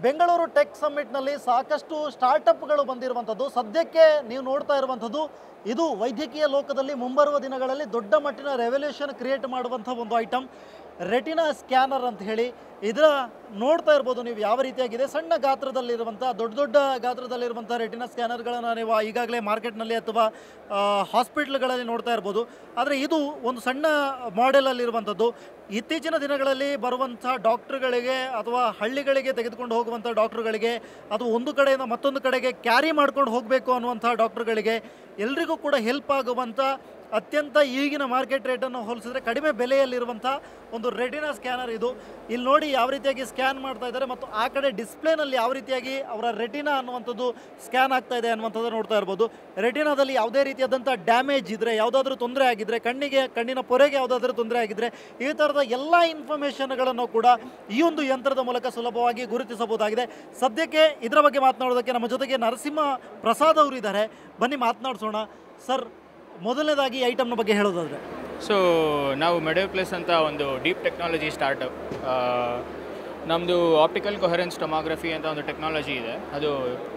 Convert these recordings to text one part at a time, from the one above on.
Bengaluru tech ಸಮ್ಮಿಟ್ನಲ್ಲಿ ಸಾಕಷ್ಟು ಸ್ಟಾರ್ಟಪ್ಗಳು ಬಂದಿರುವಂಥದ್ದು ಸದ್ಯಕ್ಕೆ ನೀವು ನೋಡ್ತಾ ಇರುವಂಥದ್ದು ಇದು ವೈದ್ಯಕೀಯ ಲೋಕದಲ್ಲಿ ಮುಂಬರುವ ದಿನಗಳಲ್ಲಿ ದೊಡ್ಡ ಮಟ್ಟಿನ ರೆವಲ್ಯೂಷನ್ ಕ್ರಿಯೇಟ್ ಮಾಡುವಂಥ ಒಂದು ಐಟಮ್ ರೆಟಿನಾ ಸ್ಕ್ಯಾನರ್ ಅಂತ ಹೇಳಿ ಇದರ ನೋಡ್ತಾ ಇರ್ಬೋದು ನೀವು ಯಾವ ರೀತಿಯಾಗಿದೆ ಸಣ್ಣ ಗಾತ್ರದಲ್ಲಿರುವಂಥ ದೊಡ್ಡ ದೊಡ್ಡ ಗಾತ್ರದಲ್ಲಿರುವಂಥ ರೆಟಿನಾ ಸ್ಕ್ಯಾನರ್ಗಳನ್ನು ನೀವು ಈಗಾಗಲೇ ಮಾರ್ಕೆಟ್ನಲ್ಲಿ ಅಥವಾ ಹಾಸ್ಪಿಟ್ಲ್ಗಳಲ್ಲಿ ನೋಡ್ತಾ ಇರ್ಬೋದು ಆದರೆ ಇದು ಒಂದು ಸಣ್ಣ ಮಾಡೆಲಲ್ಲಿರುವಂಥದ್ದು ಇತ್ತೀಚಿನ ದಿನಗಳಲ್ಲಿ ಬರುವಂಥ ಡಾಕ್ಟ್ರುಗಳಿಗೆ ಅಥವಾ ಹಳ್ಳಿಗಳಿಗೆ ತೆಗೆದುಕೊಂಡು ಹೋಗುವಂಥ ಡಾಕ್ಟ್ರುಗಳಿಗೆ ಅದು ಒಂದು ಕಡೆಯಿಂದ ಮತ್ತೊಂದು ಕಡೆಗೆ ಕ್ಯಾರಿ ಮಾಡ್ಕೊಂಡು ಹೋಗಬೇಕು ಅನ್ನುವಂಥ ಡಾಕ್ಟ್ರುಗಳಿಗೆ ಎಲ್ರಿಗೂ ಕೂಡ ಹೆಲ್ಪ್ ಆಗುವಂಥ ಅತ್ಯಂತ ಈಗಿನ ಮಾರ್ಕೆಟ್ ರೇಟನ್ನು ಹೋಲಿಸಿದ್ರೆ ಕಡಿಮೆ ಬೆಲೆಯಲ್ಲಿರುವಂಥ ಒಂದು ರೆಟಿನಾ ಸ್ಕ್ಯಾನರ್ ಇದು ಇಲ್ಲಿ ನೋಡಿ ಯಾವ ರೀತಿಯಾಗಿ ಸ್ಕ್ಯಾನ್ ಮಾಡ್ತಾ ಇದ್ದಾರೆ ಮತ್ತು ಆ ಕಡೆ ಡಿಸ್ಪ್ಲೇನಲ್ಲಿ ಯಾವ ರೀತಿಯಾಗಿ ಅವರ ರೆಟಿನಾ ಅನ್ನುವಂಥದ್ದು ಸ್ಕ್ಯಾನ್ ಆಗ್ತಾ ಇದೆ ಅನ್ನುವಂಥದ್ದು ನೋಡ್ತಾ ಇರ್ಬೋದು ರೆಟಿನಾದಲ್ಲಿ ಯಾವುದೇ ರೀತಿಯಾದಂಥ ಡ್ಯಾಮೇಜ್ ಇದ್ದರೆ ಯಾವುದಾದ್ರೂ ತೊಂದರೆ ಆಗಿದ್ದರೆ ಕಣ್ಣಿಗೆ ಕಣ್ಣಿನ ಪೊರೆಗೆ ಯಾವುದಾದ್ರೂ ತೊಂದರೆ ಆಗಿದ್ದರೆ ಈ ಥರದ ಎಲ್ಲ ಇನ್ಫಾರ್ಮೇಷನ್ಗಳನ್ನು ಕೂಡ ಈ ಒಂದು ಯಂತ್ರದ ಮೂಲಕ ಸುಲಭವಾಗಿ ಗುರುತಿಸಬಹುದಾಗಿದೆ ಸದ್ಯಕ್ಕೆ ಇದರ ಬಗ್ಗೆ ಮಾತನಾಡೋದಕ್ಕೆ ನಮ್ಮ ಜೊತೆಗೆ ನರಸಿಂಹ ಪ್ರಸಾದ್ ಅವರು ಇದ್ದಾರೆ ಬನ್ನಿ ಮಾತನಾಡಿಸೋಣ ಸರ್ ಮೊದಲನೇದಾಗಿ ಈ ಐಟಮ್ನ ಬಗ್ಗೆ ಹೇಳೋದಾದ್ರೆ ಸೊ ನಾವು ಮೆಡೋ ಪ್ಲೇಸ್ ಅಂತ ಒಂದು ಡೀಪ್ ಟೆಕ್ನಾಲಜಿ ಸ್ಟಾರ್ಟಪ್ ನಮ್ಮದು ಆಪ್ಟಿಕಲ್ ಕೊಹರೆನ್ಸ್ ಟೊಮಾಗ್ರಫಿ ಅಂತ ಒಂದು ಟೆಕ್ನಾಲಜಿ ಇದೆ ಅದು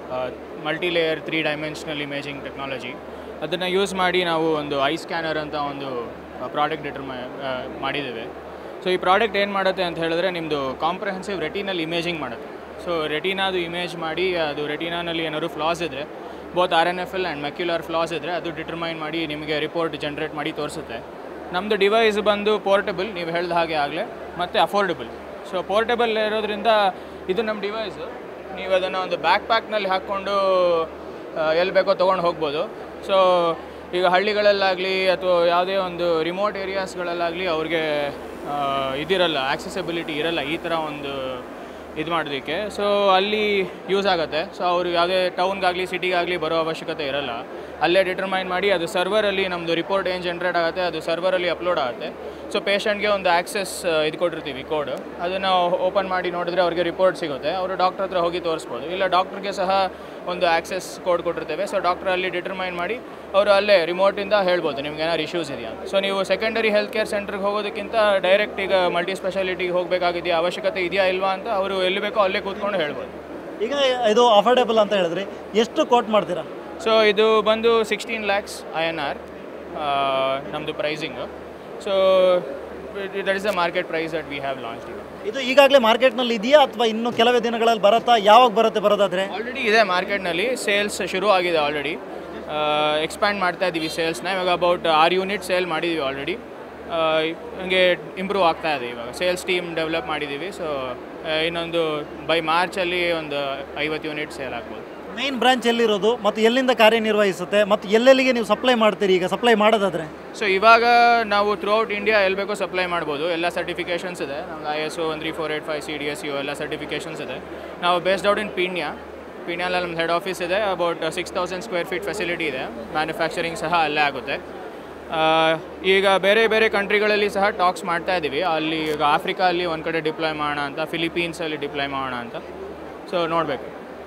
multi layer three dimensional imaging technology ಅದನ್ನು ಯೂಸ್ ಮಾಡಿ ನಾವು ಒಂದು ಐ ಸ್ಕ್ಯಾನರ್ ಅಂತ ಒಂದು ಪ್ರಾಡಕ್ಟ್ ಡಿಟರ್ಮೈ ಮಾಡಿದ್ದೇವೆ ಸೊ ಈ ಪ್ರಾಡಕ್ಟ್ ಏನು ಮಾಡುತ್ತೆ ಅಂತ ಹೇಳಿದ್ರೆ ನಿಮ್ಮದು ಕಾಂಪ್ರಹೆನ್ಸಿವ್ ರೆಟಿನಲ್ಲಿ ಇಮೇಜಿಂಗ್ ಮಾಡುತ್ತೆ ಸೊ ರೆಟಿನಾದು ಇಮೇಜ್ ಮಾಡಿ ಅದು ರೆಟಿನಾನಲ್ಲಿ ಏನಾದ್ರು ಫ್ಲಾಸ್ ಇದ್ದರೆ both R N F L and macular flaws ಇದ್ದರೆ ಅದು ಡಿಟರ್ಮೈನ್ ಮಾಡಿ ನಿಮಗೆ ರಿಪೋರ್ಟ್ ಜನ್ರೇಟ್ ಮಾಡಿ ತೋರಿಸುತ್ತೆ ನಮ್ಮದು ಡಿವೈಸ್ ಬಂದು ಪೋರ್ಟಬಲ್ ನೀವು ಹೇಳ್ದ ಹಾಗೆ ಆಗಲೇ ಮತ್ತು ಅಫೋರ್ಡಬಲ್ ಸೊ ಪೋರ್ಟಬಲ್ ಇರೋದ್ರಿಂದ ಇದು ನಮ್ಮ ಡಿವೈಸು ನೀವು ಅದನ್ನು ಒಂದು ಬ್ಯಾಕ್ ಪ್ಯಾಕ್ನಲ್ಲಿ ಹಾಕ್ಕೊಂಡು ಎಲ್ಲಿ ಬೇಕೋ ತೊಗೊಂಡು ಹೋಗ್ಬೋದು ಸೊ ಈಗ ಹಳ್ಳಿಗಳಲ್ಲಾಗಲಿ ಅಥವಾ ಯಾವುದೇ ಒಂದು ರಿಮೋಟ್ ಏರಿಯಾಸ್ಗಳಲ್ಲಾಗಲಿ ಅವ್ರಿಗೆ ಆ, ಇದಿರಲ್ಲ ಆಕ್ಸೆಸಿಬಿಲಿಟಿ ಇರಲ್ಲ ಈ ಥರ ಒಂದು ಇದು ಮಾಡೋದಕ್ಕೆ ಸೊ ಅಲ್ಲಿ ಯೂಸ್ ಆಗುತ್ತೆ ಸೊ ಅವರು ಯಾವುದೇ ಟೌನ್ಗಾಗಲಿ ಸಿಟಿಗಾಗಲಿ ಬರೋ ಅವಶ್ಯಕತೆ ಇರಲ್ಲ ಅಲ್ಲೇ ಡಿಟರ್ಮೈನ್ ಮಾಡಿ ಅದು ಸರ್ವರಲ್ಲಿ ನಮ್ಮದು ರಿಪೋರ್ಟ್ ಏನು ಜನ್ರೇಟ್ ಆಗುತ್ತೆ ಅದು ಸರ್ವರಲ್ಲಿ ಅಪ್ಲೋಡ್ ಆಗುತ್ತೆ ಸೊ ಪೇಷಂಟ್ಗೆ ಒಂದು ಆಕ್ಸೆಸ್ ಇದು ಕೊಟ್ಟಿರ್ತೀವಿ ಕೋಡ್ ಅದನ್ನು ಓಪನ್ ಮಾಡಿ ನೋಡಿದ್ರೆ ಅವ್ರಿಗೆ ರಿಪೋರ್ಟ್ ಸಿಗುತ್ತೆ ಅವರು ಡಾಕ್ಟ್ರ್ ಹತ್ರ ಹೋಗಿ ತೋರಿಸ್ಬೋದು ಇಲ್ಲ ಡಾಕ್ಟ್ರಿಗೆ ಸಹ ಒಂದು ಆಕ್ಸೆಸ್ ಕೋಡ್ ಕೊಟ್ಟಿರ್ತೇವೆ ಸೊ ಡಾಕ್ಟ್ರ್ ಅಲ್ಲಿ ಡಿಟರ್ಮೈನ್ ಮಾಡಿ ಅವರು ಅಲ್ಲೇ ರಿಮೋಟಿಂದ ಹೇಳ್ಬೋದು ನಿಮ್ಗೆ ಏನಾದ್ರು ಇಶ್ಯೂಸ್ ಇದೆಯಾ ಅಂತ. ಸೊ ನೀವು ಸೆಕೆಂಡರಿ ಹೆಲ್ತ್ ಕೇರ್ ಸೆಂಟ್ರಿಗೆ ಹೋಗೋದಕ್ಕಿಂತ ಡೈರೆಕ್ಟ್ ಈಗ ಮಲ್ಟಿ ಸ್ಪೆಷಾಲಿಟಿಗೆ ಹೋಗಬೇಕಾಗಿದೆಯಾ ಅವಶ್ಯಕತೆ ಇದೆಯಾ ಇಲ್ವಾ ಅಂತ ಅವರು ಎಲ್ಲಿ ಬೇಕೋ ಅಲ್ಲೇ ಕೂತ್ಕೊಂಡು ಹೇಳ್ಬೋದು ಈಗ ಇದು ಅಫೋರ್ಡೆಬಲ್ ಅಂತ ಹೇಳಿದ್ರಿ ಎಷ್ಟು ಕೋಟ್ ಮಾಡ್ತೀರಾ ಸೊ ಇದು ಬಂದು sixteen lakhs I N R ನಮ್ಮದು pricing so that is the market price that we have launch ಈಗ ಇದು ಈಗಾಗಲೇ ಮಾರ್ಕೆಟ್ನಲ್ಲಿ ಇದೆಯಾ ಅಥವಾ ಇನ್ನು ಕೆಲವೇ ದಿನಗಳಲ್ಲಿ ಬರುತ್ತಾ ಯಾವಾಗ ಬರುತ್ತೆ ಬರೋದಾದ್ರೆ ಆಲ್ರೆಡಿ ಇದೆ ಮಾರ್ಕೆಟ್ನಲ್ಲಿ ಸೇಲ್ಸ್ ಶುರು ಆಗಿದೆ ಆಲ್ರೆಡಿ ಎಕ್ಸ್ಪ್ಯಾಂಡ್ ಮಾಡ್ತಾ ಇದ್ದೀವಿ ಸೇಲ್ಸ್ನ ಇವಾಗ ಅಬೌಟ್ ಆರು ಯೂನಿಟ್ ಸೇಲ್ ಮಾಡಿದ್ದೀವಿ ಆಲ್ರೆಡಿ ಹಂಗೆ ಇಂಪ್ರೂವ್ ಆಗ್ತಾ ಇದೆ ಇವಾಗ ಸೇಲ್ಸ್ ಟೀಮ್ ಡೆವಲಪ್ ಮಾಡಿದ್ದೀವಿ ಸೊ ಇನ್ನೊಂದು ಬೈ ಮಾರ್ಚಲ್ಲಿ ಒಂದು ಐವತ್ತು ಯೂನಿಟ್ ಸೇಲ್ ಆಗ್ಬೋದು ಮೇನ್ ಬ್ರಾಂಚ್ ಎಲ್ಲಿರೋದು ಮತ್ತು ಎಲ್ಲಿಂದ ಕಾರ್ಯನಿರ್ವಹಿಸುತ್ತೆ ಮತ್ತು ಎಲ್ಲೆಲ್ಲಿಗೆ ನೀವು ಸಪ್ಲೈ ಮಾಡ್ತೀರಿ ಈಗ ಸಪ್ಲೈ ಮಾಡೋದಾದ್ರೆ ಸೊ ಇವಾಗ ನಾವು ಥ್ರೂ ಔಟ್ ಇಂಡಿಯಾ ಎಲ್ಲಿ ಬೇಕೋ ಸಪ್ಲೈ ಮಾಡ್ಬೋದು ಎಲ್ಲ ಸರ್ಟಿಫಿಕೇಷನ್ಸ್ ಇದೆ ನಮ್ಗೆ I S O one three four eight five C D S U ಎಲ್ಲ ಸರ್ಟಿಫಿಕೇಷನ್ಸ್ ಇದೆ ನಾವು ಬೇಸ್ಡ್ ಔಟ್ ಇನ್ ಪೀಣ್ಯ ಪೀಣ್ಯಲ್ಲಿ ನಮ್ಮ ಹೆಡ್ ಆಫೀಸ್ ಇದೆ about six thousand square feet facility ಇದೆ ಮ್ಯಾನುಫ್ಯಾಕ್ಚರಿಂಗ್ ಸಹ ಅಲ್ಲೇ ಆಗುತ್ತೆ ಆ, ಈಗ ಬೇರೆ ಬೇರೆ ಕಂಟ್ರಿಗಳಲ್ಲಿ ಸಹ ಟಾಕ್ಸ್ ಮಾಡ್ತಾ ಇದ್ದೀವಿ ಅಲ್ಲಿ ಈಗ ಆಫ್ರಿಕಾ ಅಲ್ಲಿ ಒಂದು ಕಡೆ ಡಿಪ್ಲಾಯ್ ಮಾಡೋಣ ಅಂತ ಫಿಲಿಪೀನ್ಸಲ್ಲಿ ಡಿಪ್ಲಾಯ್ ಮಾಡೋಣ ಅಂತ ಸೊ ನೋಡಬೇಕು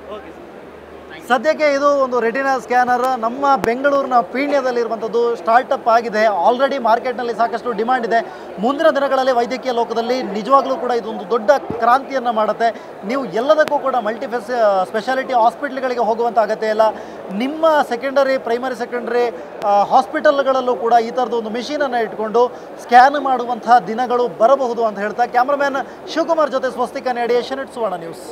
ಸದ್ಯಕ್ಕೆ ಇದು ಒಂದು ರೆಟಿನಾ ಸ್ಕ್ಯಾನರ್ ನಮ್ಮ ಬೆಂಗಳೂರಿನ ಪೀಣ್ಯದಲ್ಲಿರುವಂಥದ್ದು ಸ್ಟಾರ್ಟಪ್ ಆಗಿದೆ ಆಲ್ರೆಡಿ ಮಾರ್ಕೆಟ್ನಲ್ಲಿ ಸಾಕಷ್ಟು ಡಿಮಾಂಡ್ ಇದೆ ಮುಂದಿನ ದಿನಗಳಲ್ಲಿ ವೈದ್ಯಕೀಯ ಲೋಕದಲ್ಲಿ ನಿಜವಾಗ್ಲೂ ಕೂಡ ಇದೊಂದು ದೊಡ್ಡ ಕ್ರಾಂತಿಯನ್ನು ಮಾಡುತ್ತೆ ನೀವು ಎಲ್ಲದಕ್ಕೂ ಕೂಡ ಮಲ್ಟಿಫೆಸ್ ಸ್ಪೆಷಾಲಿಟಿ ಹಾಸ್ಪಿಟ್ಲ್ಗಳಿಗೆ ಹೋಗುವಂಥ ಅಗತ್ಯ ಇಲ್ಲ ನಿಮ್ಮ ಸೆಕೆಂಡರಿ ಪ್ರೈಮರಿ ಸೆಕೆಂಡರಿ ಹಾಸ್ಪಿಟಲ್ಗಳಲ್ಲೂ ಕೂಡ ಈ ಥರದ ಒಂದು ಮಿಷಿನನ್ನು ಇಟ್ಕೊಂಡು ಸ್ಕ್ಯಾನ್ ಮಾಡುವಂಥ ದಿನಗಳು ಬರಬಹುದು ಅಂತ ಹೇಳ್ತಾ ಕ್ಯಾಮ್ರಾಮ್ಯಾನ್ ಶಿವಕುಮಾರ್ ಜೊತೆ ಸ್ವಸ್ತಿಕ ನೇಡಿ ಏಷ್ಯನೆಟ್ ಸುವರ್ಣ ನ್ಯೂಸ್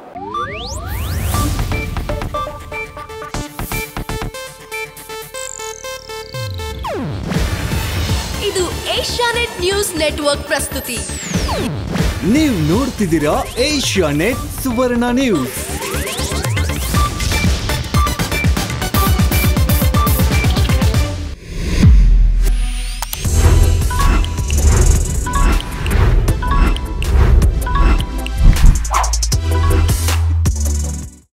ಇದು ಏಷ್ಯಾನೆಟ್ ನ್ಯೂಸ್ ನೆಟ್ವರ್ಕ್ ಪ್ರಸ್ತುತಿ ನೀವು ನೋಡ್ತಿದ್ದೀರಾ ಏಷ್ಯಾ ನೆಟ್ ಸುವರ್ಣ ನ್ಯೂಸ್